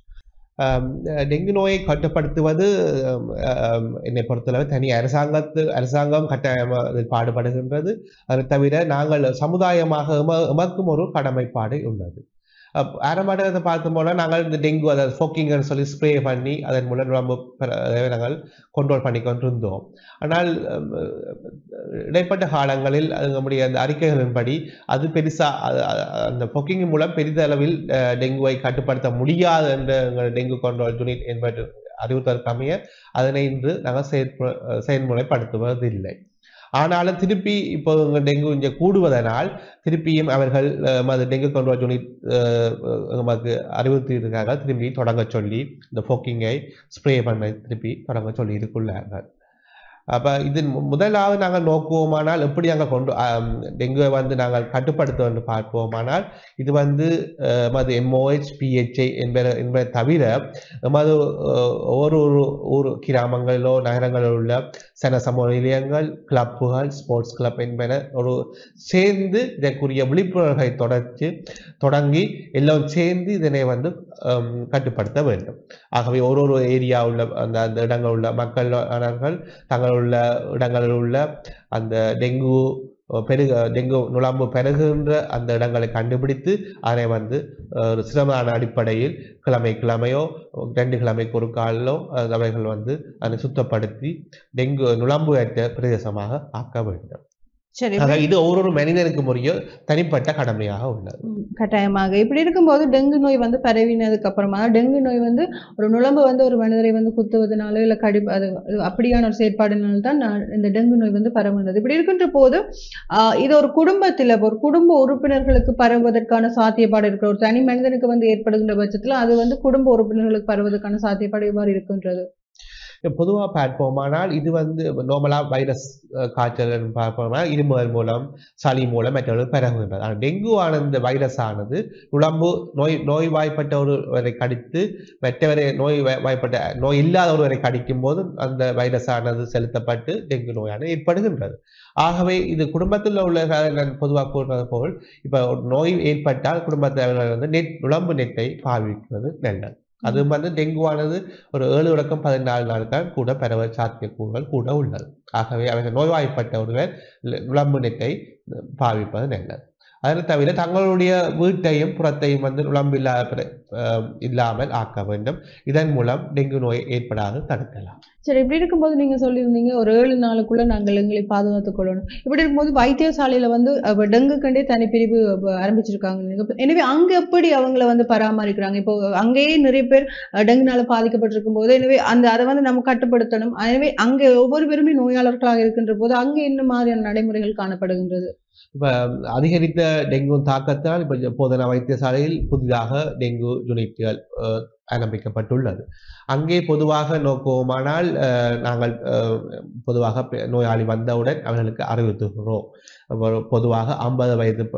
ஆம், டெங்கு நோயை கட்டுப்படுத்துவது ஆம், ஆம், என்னை பொறுத்தளவு தனி அரசாங்கத்து அரசாங்கம் கட்டாயமாக அதில் பாடுபடுகின்றது அதை தவிர நாங்கள் சமுதாயமாக எம- எமக்கும் ஒரு கடமைப்பாடு உள்ளது அப்- ஆரம்பத்தை பார்க்கும் போல நாங்கள் இந்த டெங்கு அதாவது ஃபோக்கிங்னு சொல்லி ஸ்ப்ரே பண்ணி அதன் மூலம் ரொம்ப பர- அதை நாங்கள் கண்ட்ரோல் பண்ணி கொண்டிருந்தோம் ஆனால் ஆம், இடைப்பட்ட காலங்களில் அது நம்முடைய அந்த அறிக்கைகளின்படி அது பெருசா அது- அது- அந்த பொக்கிங் மூலம் பெரிதளவில் அஹ், டெங்குவை கட்டுப்படுத்த முடியாது என்ற எங்கள் டெங்கு கண்ட்ரோல் யூனிட் என்பது அறிவுறுத்தற்கமைய அதனை இன்று நாங்கள் செயற்ப அஹ், செயல்முறைப்படுத்துவதில்லை ஆனாலும் திருப்பி இப்போ இங்க டெங்கு இங்கே கூடுவதனால் திருப்பியும் அவர்கள் அஹ், எமது டெங்கு கண்ட்ரோல் யூனிட் அஹ், நமக்கு அறிவுறுத்தியிருக்காங்க திரும்பி தொடங்க சொல்லி இந்த ஃபோக்கிங்கை ஸ்ப்ரே பண்ண திருப்பி தொடங்க சொல்லி இருக்குள்ளார்கள் அப்ப இது மு- முதலாவது நாங்கள் நோக்குவோமானால் எப்படி நாங்கள் கொண்டு ஆம், டெங்குவை வந்து நாங்கள் கட்டுப்படுத்த என்று பார்ப்போமானால் இது வந்து அஹ், எமது எம்ஓஹெச் பிஹெச்ஐ என்பதை என்பதை தவிர எமது அஹ், ஒரு ஒரு ஊர் கிராமங்களிலோ நகரங்களில் உள்ள சன சமூக நிலையங்கள் கிளப்புகள் ஸ்போர்ட்ஸ் கிளப் என்பன ஒரு சேர்ந்து இதற்குரிய விழிப்புணர்வை தொடர்ச்சி தொடங்கி எல்லாம் சேர்ந்து இதனை வந்து ஹம், கட்டுப்படுத்த வேண்டும் ஆகவே ஒரு ஒரு ஏரியா உள்ள அந்த அந்த இடங்கள் உள்ள மக்கள் தங்கள் உள்ள இடங்களில் உள்ள அந்த டெங்கு அஹ், பெருக டெங்கு நுழம்பு பெருகுகின்ற அந்த இடங்களை கண்டுபிடித்து அதனை வந்து அஹ், ஒரு சிரமமான அடிப்படையில் கிழமை கிழமையோ ரெண்டு கிழமைக்கு ஒரு காலிலோ அஹ், அவைகள் வந்து அதை சுத்தப்படுத்தி டெங்கு நுழம்பு ஏற்ற பிரதேசமாக ஆக்க வேண்டும் சரி ஆக இது ஒவ்வொரு மனிதனுக்கும் உரிய தனிப்பட்ட கடமையாக உள்ளது ம், கட்டாயமாக இப்படி இருக்கும்போது டெங்கு நோய் வந்து பரவினதுக்கு அப்புறமா டெங்கு நோய் வந்து ஒரு நுழம்பு வந்து ஒரு மனிதரை வந்து குத்துவதனாலோ இல்லை கடி அது அது அப்படியான ஒரு செயற்பாடுனால தான் நான் இந்த டெங்கு நோய் வந்து பரவுனது இப்படி இருக்கின்ற போது ஆஹ், இது ஒரு குடும்பத்தில் ஒரு குடும்ப உறுப்பினர்களுக்கு பரவுவதற்கான சாத்தியப்பாடு இருக்கிற ஒரு தனி மனிதனுக்கு வந்து ஏற்படுகின்ற பட்சத்தில் அது வந்து குடும்ப உறுப்பினர்களுக்கு பரவுவதற்கான சாத்தியப்பாடு எவ்வாறு இருக்கின்றது பொதுவாக பார்ப்போமானால் இது வந்து நார்மலா வைரஸ் அஹ், காய்ச்சல் பார்ப்போம்னால் இருமல் மூலம் சளி மூலம் மற்றவர்கள் பரவுகின்றது ஆனால் டெங்கு ஆன இந்த வைரஸ் ஆனது உடம்பு நோய் நோய்வாய்ப்பட்ட ஒருவரை கடித்து மற்றவரை நோய் வாய்- வாய்ப்பட்ட நோய் இல்லாத ஒருவரை கடிக்கும் போது அந்த வைரஸ் ஆனது செலுத்தப்பட்டு டெங்கு நோயானது ஏற்படுகின்றது ஆகவே இது குடும்பத்தில் உள்ள நான் பொதுவாக கூறுவது போல் இப்போ ஒரு நோய் ஏற்பட்டால் குடும்பத்தில் வந்து நெட் உடம்பு நெட்டை பாவிக்கிறது நல்லது அது வந்து டெங்குவானது ஒரு ஏழு தொடக்கம் பதினாலு நாட்கள் கூட பரவ சாத்தியக்கூறுகள் கூட உள்ளது ஆகவே அவர்கள் நோய்வாய்ப்பட்ட ஒருவர் நுழம்பு நெட்டை பாவிப்பது நல்லது அதை தவிர தங்களுடைய வீட்டையும் புறத்தையும் வந்து நுழம்பு இல்லாத பிற- அஹ் இல்லாமல் ஆக்க வேண்டும் இதன் மூலம் டெங்கு நோய் ஏற்படாது தடுக்கலாம் சரி இப்படி இருக்கும்போது நீங்க சொல்லியிருந்தீங்க ஒரு ஏழு நாளுக்குள்ள நாங்கள் எங்களை பாதுகாத்துக் கொள்ளணும் இப்படி இருக்கும்போது வைத்தியசாலையில வந்து அப்ப டெங்கு கண்டே தனிப்பிரிவு அப்ப ஆரம்பிச்சிருக்காங்க நீங்க. எனவே அங்க எப்படி அவங்கள வந்து பராமரிக்கிறாங்க இப்போ அங்கேயே நிறைய பேர் அஹ், டெங்குனால பாதிக்கப்பட்டிருக்கும் போது எனவே அந்த அதை வந்து நம்ம கட்டுப்படுத்தணும் எனவே அங்க ஒவ்வொரு பேருமே நோயாளர்களாக இருக்கின்ற போது அங்க என்ன மாதிரியான நடைமுறைகள் காணப்படுகின்றது இப்ப அதிகரித்த டெங்கு தாக்கத்தால் இப்ப போதனா வைத்தியசாலையில் புதிதாக டெங்கு யூனிட்டுகள் அஹ், ஆரம்பிக்கப்பட்டுள்ளது அங்கே பொதுவாக நோக்குவோமானால் அஹ், நாங்கள் அஹ், பொதுவாக பெ- நோயாளி வந்தவுடன் அவர்களுக்கு அறிவுறுத்துகிறோம் ஒரு பொதுவாக ஐம்பது வயது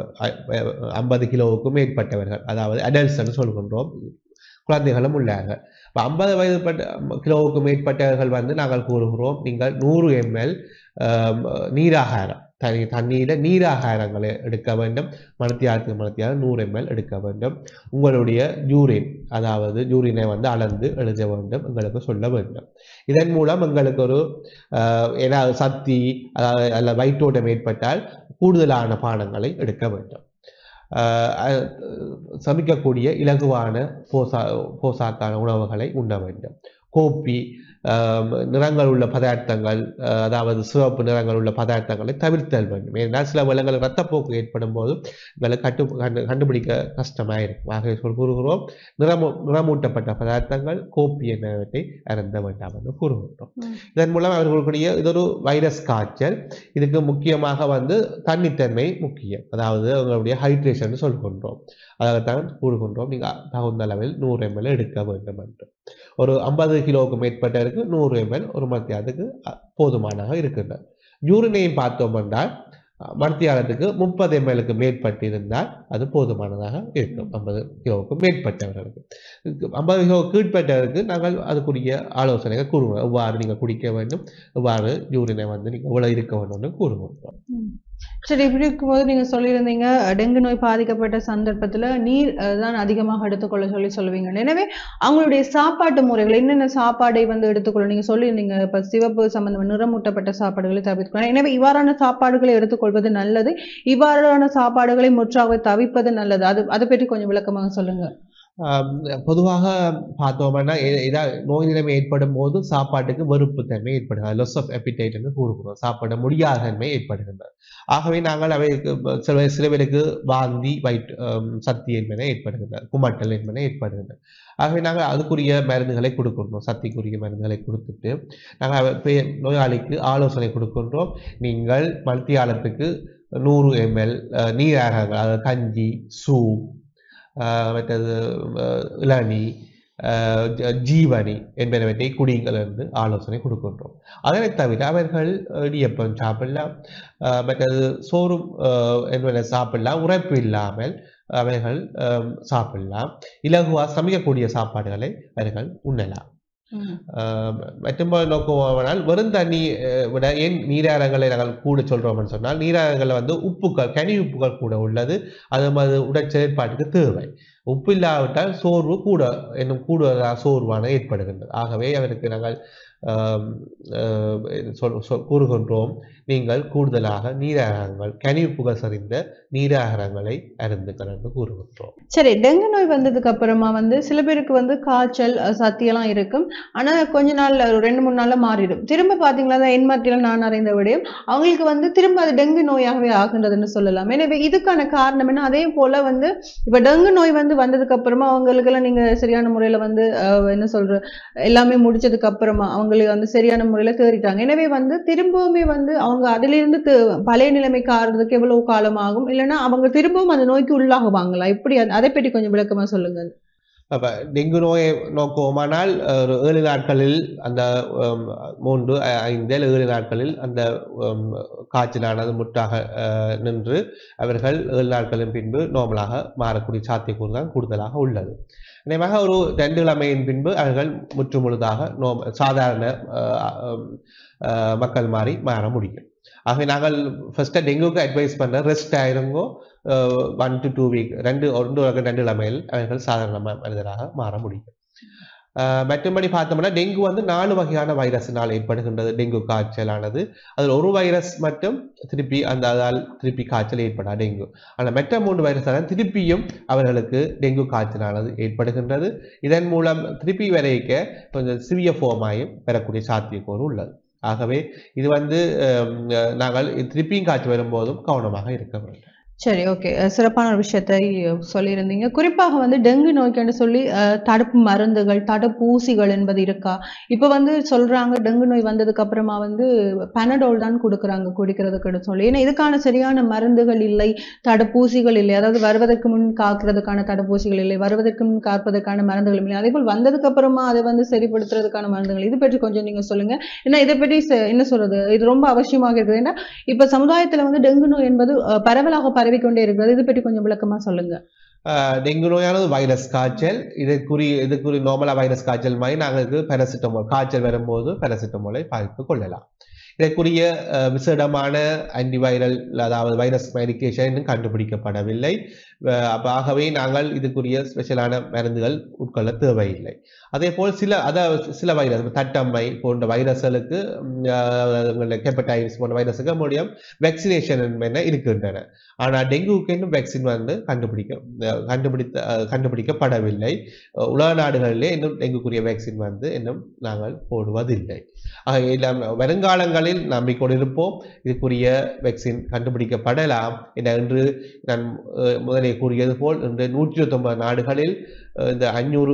ஐம்பது கிலோவுக்கும் மேற்பட்டவர்கள் அதாவது அடல்ட்ஸ் சொல்கின்றோம் குழந்தைகளும் உள்ளார்கள் இப்போ ஐம்பது வயது பட்ட கிலோவுக்கு மேற்பட்டவர்கள் வந்து நாங்கள் கூறுகிறோம் நீங்கள் நூறு எம்எல் நீராகாரம் தனி தண்ணீர நீராகாரங்களை எடுக்க வேண்டும் மணத்தியாரத்துக்கு மணத்தியாரம் நூறு எம்எல் எடுக்க வேண்டும் உங்களுடைய யூரின் அதாவது யூரினை வந்து அளந்து எழுத வேண்டும் எங்களுக்கு சொல்ல வேண்டும் இதன் மூலம் எங்களுக்கு ஒரு ஆஹ், ஏதாவது சக்தி அதாவது அல்ல வயிற்றோட்டம் ஏற்பட்டால் கூடுதலான பானங்களை எடுக்க வேண்டும் ஆஹ், அஹ், சமைக்கக்கூடிய இலகுவான போசா போசாக்கான உணவுகளை உண்ண வேண்டும் கோப்பி ஆம், நிறங்கள் உள்ள பதார்த்தங்கள் அஹ், அதாவது சிவப்பு நிறங்கள் உள்ள பதார்த்தங்களை தவிர்த்தல் வேண்டும் ஏனென்றால் சில வேளைகளில் ரத்தப்போக்கு ஏற்படும் போது எங்களுக்கு கட்டு கண்டு கண்டுபிடிக்க கஷ்டமாக இருக்கும் ஆகவே சொல் கூறுகிறோம் நிறமூ நிறமூட்டப்பட்ட பதார்த்தங்கள் கோப்பி என்னவற்றை அருந்த வேண்டாம் என்று கூறுகின்றோம் ம். இதன் மூலம் அவர்களுடைய இது ஒரு வைரஸ் காய்ச்சல் இதுக்கு முக்கியமாக வந்து தண்ணித்தன்மை முக்கியம் அதாவது அவங்களுடைய ஹைட்ரேஷன் சொல்கின்றோம் அதைத்தான் கூறுகின்றோம் நீங்கள் தகுந்த அளவில் நூறு எம்எல் எடுக்க வேண்டும் என்று ஒரு ஐம்பது கிலோவுக்கு மேற்பட்டவருக்கு நூறு எம்எல் ஒரு மத்தியானத்துக்கு அ, போதுமானதாக இருக்கின்றது யூரினையும் பார்த்தோம் என்றால் மருத்துவத்துக்கு முப்பது எம்எல்க்கு மேற்பட்டு இருந்தால் அது போதுமானதாக இருக்கும் ஐம்பது கிலோவுக்கு மேற்பட்டவர்களுக்கு ஐம்பது கிலோ கீழ்பட்டவருக்கு நாங்கள் அதுக்குரிய ஆலோசனைகள் கூறுவோம் எவ்வாறு நீங்கள் குடிக்க வேண்டும் எவ்வாறு யூரினை வந்து நீங்கள் இவ்வளவு இருக்க வேண்டும்னு கூறுவோம் சரி இப்படி இருக்கும்போது நீங்க சொல்லியிருந்தீங்க டெங்கு நோய் பாதிக்கப்பட்ட சந்தர்ப்பத்துல நீர் அஹ், தான் அதிகமாக எடுத்துக்கொள்ள சொல்லி சொல்லுவீங்க எனவே அவங்களுடைய சாப்பாட்டு முறைகள் என்னென்ன சாப்பாடை வந்து எடுத்துக்கொள்ள நீங்க சொல்லியிருந்தீங்க இப்ப சிவப்பு சம்பந்தம் நிறமூட்டப்பட்ட சாப்பாடுகளை தவிர்க்கணும் எனவே இவ்வாறான சாப்பாடுகளை எடுத்துக்கொள்வது நல்லது இவ்வாறான சாப்பாடுகளை முற்றாக தவிர்ப்பது நல்லது அது அதை பற்றி கொஞ்சம் விளக்கமாக சொல்லுங்க ஆம், பொதுவாக பார்த்தோம்னா எ- ஏதா நோய் நிலைமை ஏற்படும் போது சாப்பாட்டுக்கு வெறுப்பு தன்மை ஏற்படுகிறது லொஸ் ஆஃப் appetite என்று கூறுகிறோம் சாப்பிட முடியாத தன்மை ஏற்படுகின்றது ஆகவே நாங்கள் அவைக்கு ப- சில சில பேருக்கு வாந்தி வயிற்று ஆம், சக்தி என்பன ஏற்படுகின்றது குமட்டல் என்பன ஏற்படுகின்றது ஆகவே நாங்கள் அதுக்குரிய மருந்துகளை கொடுக்கின்றோம் சக்திக்குரிய மருந்துகளை கொடுத்துட்டு நாங்கள் அவ- பே- நோயாளிக்கு ஆலோசனை கொடுக்கின்றோம் நீங்கள் மல்டியாளத்துக்கு நூறு எம்எல் நீராகங்கள் அதாவது கஞ்சி சூப் ஆஹ் மற்றது ஆஹ் இளநீ ஆஹ் ஜ- ஜீவனி என்பனவற்றை குடியுங்கள் என்று ஆலோசனை கொடுக்கின்றோம் அதனை தவிர அவர்கள் இடியப்பம் சாப்பிடலாம் ஆஹ் மற்றது சோறும் ஆஹ் என்பன சாப்பிடலாம் உரைப்பு இல்லாமல் அவர்கள் ஆஹ் சாப்பிடலாம் இலகுவாக சமைக்கக்கூடிய சாப்பாடுகளை அவர்கள் உண்ணலாம் ஆஹ் மற்றும் நோக்குவோமானால் வெறும் தண்ணி அஹ், விட ஏன் நீராரங்களை நாங்கள் கூட சொல்றோம்னு சொன்னால் நீராரங்களில் வந்து உப்புக்கள் கனி உப்புகள் கூட உள்ளது அது அது உடற் செயற்பாட்டுக்கு தேவை உப்பு இல்லாவிட்டால் சோர்வு கூட இன்னும் கூடுதலாக சோர்வான ஏற்படுகின்றது ஆகவே அவருக்கு நாங்கள் ஆம், ஆஹ், சொல் சொல் கூறுகின்றோம் நீங்கள் கூடுதலாக நீராகாரங்கள் கனி உப்புகள் சரிந்த நீராகாரங்களை அருந்துங்கள் என்று கூறுகின்றோம் சரி டெங்கு நோய் வந்ததுக்கு அப்புறமா வந்து சில பேருக்கு வந்து காய்ச்சல் அஹ், சத்தியெல்லாம் இருக்கும் ஆனா கொஞ்ச நாள்ல ஒரு ரெண்டு மூணு நாள்ல மாறிடும் திரும்ப பாத்தீங்களா அந்த எண்மத்தில நான் அறிந்த விடையும் அவங்களுக்கு வந்து திரும்ப அது டெங்கு நோயாகவே ஆகின்றதுன்னு சொல்லலாம் எனவே இதுக்கான காரணம் என்ன அதே போல வந்து இப்ப டெங்கு நோய் வந்து வந்ததுக்கு அப்புறமா அவங்களுக்கு எல்லாம் நீங்க சரியான முறையில வந்து அஹ், என்ன சொல்ற எல்லாமே முடிச்சதுக்கு அப்புறமா அவங்களுக்கு வந்து சரியான முறையில தேறிட்டாங்க எனவே வந்து திரும்பவுமே வந்து அவங்க அதிலிருந்து தி- பழைய நிலைமைக்கு ஆறுறதுக்கு எவ்வளவு காலம் ஆகும் இல்லைன்னா அவங்க திரும்பவும் அந்த நோய்க்கு உள்ளாகுவாங்களா எப்படி அது- அதை பற்றி கொஞ்சம் விளக்கமா சொல்லுங்க அப்ப டெங்கு நோயை நோக்குவோமானால் ஒரு ஏழு நாட்களில் அந்த ஹம், மூன்று ஐ- ஐந்து அல்லது ஏழு நாட்களில் அந்த ஹம், காய்ச்சலானது முற்றாக அஹ், நின்று அவர்கள் ஏழு நாட்களின் பின்பு நார்மலாக மாறக்கூடிய சாத்தியக்கூறு தான் கூடுதலாக உள்ளது நினைவாக ஒரு ரெண்டு கிழமையின் பின்பு அவர்கள் முற்று முழுதாக நோ சாதாரண அஹ், ஹம், அஹ், மக்கள் மாறி மாற முடியும் ஆகவே நாங்கள் ஃபர்ஸ்ட் டெங்குக்கு அட்வைஸ் பண்ண ரெஸ்ட் ஆயிருங்கோ ஒன் டு டூ வீக் ரெண்டு ஒன்று அல்லது ரெண்டு கிழமையில் அவர்கள் சாதாரண ம- மனிதராக மாற முடியும் ஆஹ் மற்றபடி பார்த்தோம்னா டெங்கு வந்து நாலு வகையான வைரஸினால் ஏற்படுகின்றது டெங்கு காய்ச்சலானது அதில் ஒரு வைரஸ் மட்டும் திருப்பி அந்த அதால் திருப்பி காய்ச்சல் ஏற்படா டெங்கு ஆனால் மற்ற மூன்று வைரஸான திருப்பியும் அவர்களுக்கு டெங்கு காய்ச்சலானது ஏற்படுகின்றது இதன் மூலம் திருப்பி வரைக்க கொஞ்சம் சிவிய ஃபோமாயும் பெறக்கூடிய சாத்தியக்கூறு உள்ளது ஆகவே இது வந்து ஆம், நாங்கள் திருப்பியும் காய்ச்சல் வரும்போதும் கவனமாக இருக்க வேண்டும் சரி ஓகே சிறப்பான ஒரு விஷயத்தை அஹ், சொல்லியிருந்தீங்க குறிப்பாக வந்து டெங்கு நோய்க்குன்னு சொல்லி அஹ், தடுப்பு மருந்துகள் தடுப்பூசிகள் என்பது இருக்கா இப்போ வந்து சொல்றாங்க டெங்கு நோய் வந்ததுக்கு அப்புறமா வந்து பனடோல் தான் கொடுக்குறாங்க குடிக்கிறதுக்குன்னு சொல்லி ஏன்னா இதுக்கான சரியான மருந்துகள் இல்லை தடுப்பூசிகள் இல்லை அதாவது வருவதற்கு முன் காக்கிறதுக்கான தடுப்பூசிகள் இல்லை வருவதற்கு முன் காப்பதற்கான மருந்துகள் இல்லை அதே போல் வந்ததுக்கு அப்புறமா அதை வந்து சரிப்படுத்துறதுக்கான மருந்துகள் இது பற்றி கொஞ்சம் நீங்க சொல்லுங்க ஏன்னா இதை பற்றி ச- என்ன சொல்றது இது ரொம்ப அவசியமாக இருக்குது ஏன்னா இப்ப சமுதாயத்துல வந்து டெங்கு நோய் என்பது அஹ், பரவலாக பரவிக்கொண்டே இருக்கிறது இது பற்றி கொஞ்சம் விளக்கமா சொல்லுங்க ஆஹ் டெங்கு நோயானது வைரஸ் காய்ச்சல் இதுக்குரிய இதுக்குரிய நார்மலா வைரஸ் காய்ச்சல் மாதிரி நாங்களுக்கு பாராசிட்டமால் காய்ச்சல் வரும்போது பாராசிட்டமாலை பாய்த்து கொள்ளலாம் இதற்குரிய அஹ், விசேடமான ஆன்டிவைரல் அதாவது வைரஸ் மெடிகேஷன் இன்னும் கண்டுபிடிக்கப்படவில்லை அஹ், அப்ப ஆகவே நாங்கள் இதுக்குரிய ஸ்பெஷலான மருந்துகள் உட்கொள்ள தேவையில்லை அதே போல் சில அதாவது சில வைரஸ் தட்டம்மை போன்ற வைரஸ்களுக்கு ஹெப்படைட்டிஸ் போன்ற வைரஸுக்கு முடியும் வேக்சினேஷன் என்பன இருக்கின்றன ஆனால் டெங்குவுக்கு இன்னும் வேக்சின் வந்து கண்டுபிடிக்க அஹ் கண்டுபிடித்த அஹ் கண்டுபிடிக்கப்படவில்லை அஹ் உலக நாடுகளிலே இன்னும் டெங்குக்குரிய வேக்சின் வந்து இன்னும் நாங்கள் போடுவதில்லை ஆக எல்லாம் வருங்காலங்களில் நம்பிக்கொண்டு இருப்போம் இதுக்குரிய வேக்சின் கண்டுபிடிக்கப்படலாம் என இன்று நான் அஹ், முதலே கூறியது போல் இன்று நூற்றி இருபத்தொன்பது நாடுகளில் அஹ், இந்த அஞ்சூறு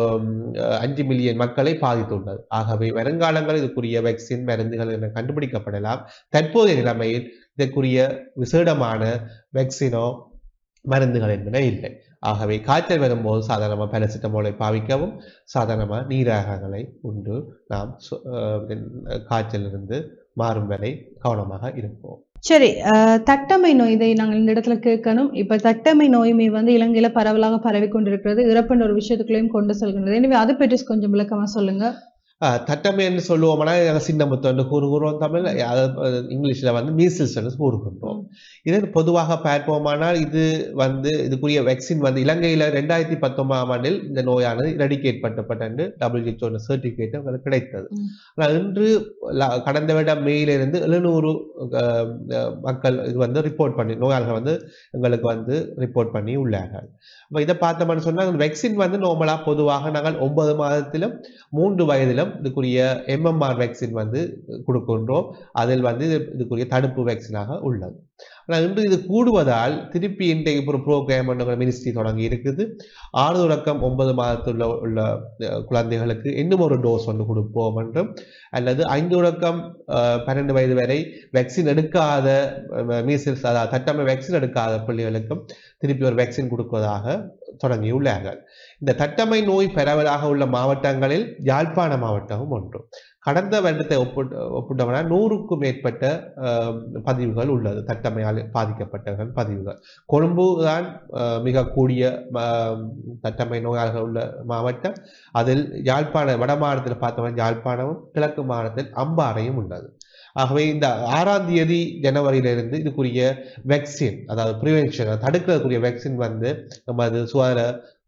அஞ்சு மில்லியன் மக்களை பாதித்துள்ளது ஆகவே வருங்காலங்களில் இதுக்குரிய வேக்சின் மருந்துகள் என கண்டுபிடிக்கப்படலாம் தற்போதைய நிலைமையில் இதற்குரிய விசேடமான வேக்சினோ மருந்துகள் என்பன இல்லை ஆகவே காய்ச்சல் வரும்போது சாதாரணமாக பேரசிட்டமோலை பாவிக்கவும் சாதாரணமாக நீராகங்களை உண்டு நாம் சு- அஹ் காய்ச்சலிலிருந்து மாறும் வரை கவனமாக இருப்போம் சரி அஹ், தட்டம்மை நோய் இதை நாங்கள் இந்த இடத்துல கேட்கணும் இப்ப தட்டம்மை நோயுமே வந்து இலங்கையில பரவலாக பரவி கொண்டிருக்கிறது இறப்புன்ற ஒரு விஷயத்துக்குள்ளேயும் கொண்டு செல்கின்றது எனவே அதை பற்றி கொஞ்சம் விளக்கமா சொல்லுங்க ஆஹ் தட்டமை என்று சொல்லுவோம்னா நாங்கள் சின்ன முத்தம் கூறு கூறுவோம் தமிழ் அது அது இங்கிலீஷ்ல வந்து மீசில்ஸ் கூறுகின்றோம் இது பொதுவாக பார்ப்போமானால் இது வந்து இதுக்குரிய வேக்சின் வந்து இலங்கையில ரெண்டாயிரத்தி பத்தொன்பதாம் ஆண்டில் இந்த நோயானது இரெடிகேட் பண்ணப்பட்ட என்று டபிள்யூஹெச்ஓ சர்டிபிகேட் அவங்களுக்கு கிடைத்தது ம். ஆனால் இன்று ல- கடந்த வருடம் மேயிலிருந்து எழுநூறு மக்கள் இது வந்து ரிப்போர்ட் பண்ணி நோயாளர்கள் வந்து எங்களுக்கு வந்து ரிப்போர்ட் பண்ணி உள்ளார்கள் அப்ப இதை பார்த்தோம்னு சொன்னால் வேக்சின் வந்து நார்மலா பொதுவாக நாங்கள் ஒன்பது மாதத்திலும் மூன்று வயதிலும் இதுக்குரிய எம்எம்ஆர் வேக்சின் வந்து கொடுக்கின்றோம் அதில் வந்து இது- இதுக்குரிய தடுப்பு வேக்சினாக உள்ளது ஆனால் இன்று இது கூடுவதால் திருப்பி இன்றைக்கு ஒரு ப்ரோக்ராம் மினிஸ்ட்ரி தொடங்கி இருக்குது ஆறு தொடக்கம் ஒன்பது மாதத்துள்ள உள்ள அஹ், குழந்தைகளுக்கு இன்னும் ஒரு டோஸ் ஒன்று கொடுப்போம் என்றும் அல்லது ஐந்து தொடக்கம் அஹ், பன்னெண்டு வயது வரை வேக்சின் எடுக்காத மீசில்ஸ் அதாவது தட்டமை வேக்சின் எடுக்காத பிள்ளைகளுக்கும் திருப்பி ஒரு வேக்சின் கொடுப்பதாக தொடங்கியுள்ளார்கள் இந்த தட்டமை நோய் பரவலாக உள்ள மாவட்டங்களில் யாழ்ப்பாண மாவட்டமும் ஒன்று கடந்த வருடத்தை ஒப்பிட்டு ஒப்பிட்டோம்னா நூறுக்கும் மேற்பட்ட அஹ், பதிவுகள் உள்ளது தட்டமையால் பாதிக்கப்பட்டவர்கள் பதிவுகள் கொழும்பு தான் அஹ், மிக கூடிய அஹ், தட்டமை நோயாளர்கள் உள்ள மாவட்டம் அதில் யாழ்ப்பாண வட மாநிலத்தில் பார்த்தோம்னா யாழ்ப்பாணமும் கிழக்கு மாநிலத்தில் அம்பாறையும் உள்ளது ஆகவே இந்த ஆறாம் தேதி ஜனவரியிலிருந்து இதுக்குரிய வேக்சின் அதாவது ப்ரிவென்ஷன் தடுக்கிறதுக்குரிய வேக்சின் வந்து நமது சுகாதார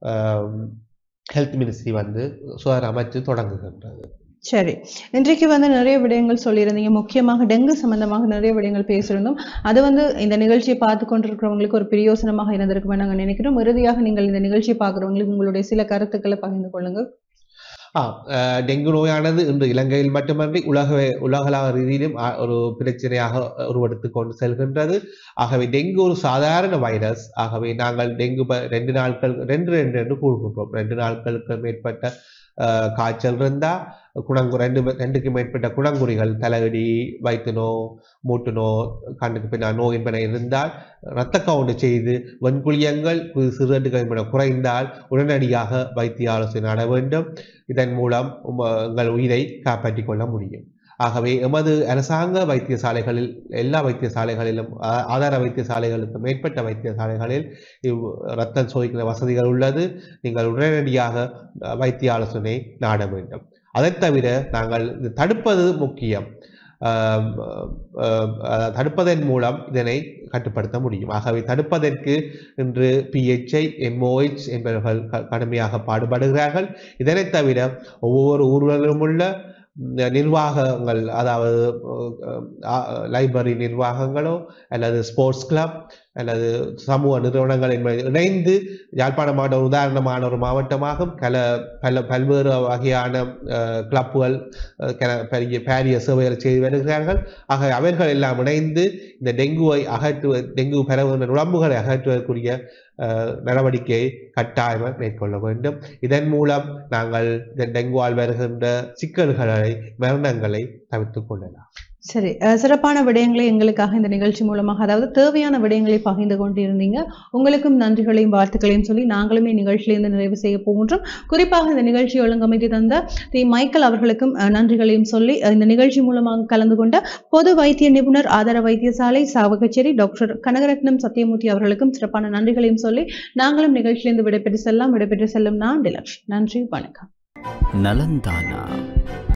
ஹெல்த் மினிஸ்ட்ரி வந்து சுகாதார அமைச்சு தொடங்குகின்றது சரி இன்றைக்கு வந்து நிறைய விடயங்கள் சொல்லியிருந்தீங்க முக்கியமாக டெங்கு சம்பந்தமாக நிறைய விடயங்கள் பேசியிருந்தோம் அது வந்து இந்த நிகழ்ச்சியை பார்த்து கொண்டிருக்கிறவங்களுக்கு ஒரு பிரயோசனமாக இருந்திருக்குமே நாங்கள் நினைக்கிறோம் இறுதியாக நீங்கள் இந்த நிகழ்ச்சியை பார்க்குறவங்களுக்கு உங்களுடைய சில கருத்துக்களை பகிர்ந்து கொள்ளுங்கள் ஆ அஹ், டெங்கு நோயானது இன்று இலங்கையில் மட்டுமன்றி உலக உலகளாக ரீதியிலும் அ- ஒரு பிரச்சனையாக உருவெடுத்துக் கொண்டு செல்கின்றது ஆகவே டெங்கு ஒரு சாதாரண வைரஸ் ஆகவே நாங்கள் டெங்கு ப- ரெண்டு நாட்கள் ரெண்டு ரெண்டு என்று கூறுகின்றோம் ரெண்டு நாட்களுக்கு மேற்பட்ட அஹ், காய்ச்சல் இருந்தா குணங்கு ரெண்டு ரெண்டுக்கு மேற்பட்ட குணங்குறிகள் தலையடி வயிற்று நோ மூட்டு நோ கண்ணுக்கு பின்னால் நோய் என்பன இருந்தால் இரத்த கவுண்ட் செய்து வெண்குளியங்கள் சிறுநீர்கள் என்பன குறைந்தால் உடனடியாக வைத்திய ஆலோசனை நாட வேண்டும் இதன் மூலம் உம- உங்கள் உயிரை காப்பாற்றிக் கொள்ள முடியும் ஆகவே எமது அரசாங்க வைத்தியசாலைகளில் எல்லா வைத்தியசாலைகளிலும் ஆ- ஆதார வைத்தியசாலைகளுக்கு மேற்பட்ட வைத்தியசாலைகளில் இவ் இரத்தம் சோதிக்கிற வசதிகள் உள்ளது நீங்கள் உடனடியாக அஹ், வைத்திய ஆலோசனை நாட வேண்டும் அதைத் தவிர நாங்கள் இது தடுப்பது முக்கியம் ஆம், அஹ், அஹ், தடுப்பதன் மூலம் இதனை கட்டுப்படுத்த முடியும் ஆகவே தடுப்பதற்கு இன்று பிஹெச்ஐ எம்ஓஹெச் என்பவர்கள் க- கடுமையாக பாடுபடுகிறார்கள் இதனைத் தவிர ஒவ்வொரு ஊர்களிலும் உள்ள ம், நிர்வாகங்கள் அதாவது லைப்ரரி நிர்வாகங்களோ அல்லது ஸ்போர்ட்ஸ் கிளப் அல்லது சமூக நிறுவனங்கள் என்பதை இணைந்து யாழ்ப்பாண மாவட்டம் உதாரணமான ஒரு மாவட்டமாகும் பல பல பல்வேறு வகையான அஹ், கிளப்புகள் அஹ், கென- பெரிய பாரிய சேவைகளை செய்து வருகிறார்கள் ஆக அவர்கள் எல்லாம் இணைந்து இந்த டெங்குவை அகற்றுவ டெங்கு பரவுகின்ற உடம்புகளை அகற்றுவதற்குரிய அஹ், நடவடிக்கையை கட்டாயமாக மேற்கொள்ள வேண்டும் இதன் மூலம் நாங்கள் இந்த டெங்குவால் வருகின்ற சிக்கல்களை மரணங்களை தவிர்த்துக் கொள்ளலாம் சரி அஹ் சிறப்பான விடயங்களை எங்களுக்காக இந்த நிகழ்ச்சி மூலமாக அதாவது தேவையான விடயங்களை பகிர்ந்து கொண்டிருந்தீங்க உங்களுக்கும் நன்றிகளையும் வாழ்த்துக்களையும் சொல்லி நாங்களுமே நிகழ்ச்சியிலிருந்து நிறைவு செய்ய போகின்றோம் குறிப்பாக இந்த நிகழ்ச்சி ஒழுங்கமைத்து தந்த தி மைக்கேல் அவர்களுக்கும் அஹ், நன்றிகளையும் சொல்லி அஹ், இந்த நிகழ்ச்சி மூலமாக கலந்து கொண்ட பொது வைத்திய நிபுணர் ஆதார வைத்தியசாலை சாவகச்சேரி டாக்டர் கனகரத்னம் சத்தியமூர்த்தி அவர்களுக்கும் சிறப்பான நன்றிகளையும் சொல்லி நாங்களும் நிகழ்ச்சியிலிருந்து விடைபெற்று செல்லாம் விடைபெற்று செல்லும் நான் டிலக்ஷ் நன்றி வணக்கம் நலந்தானா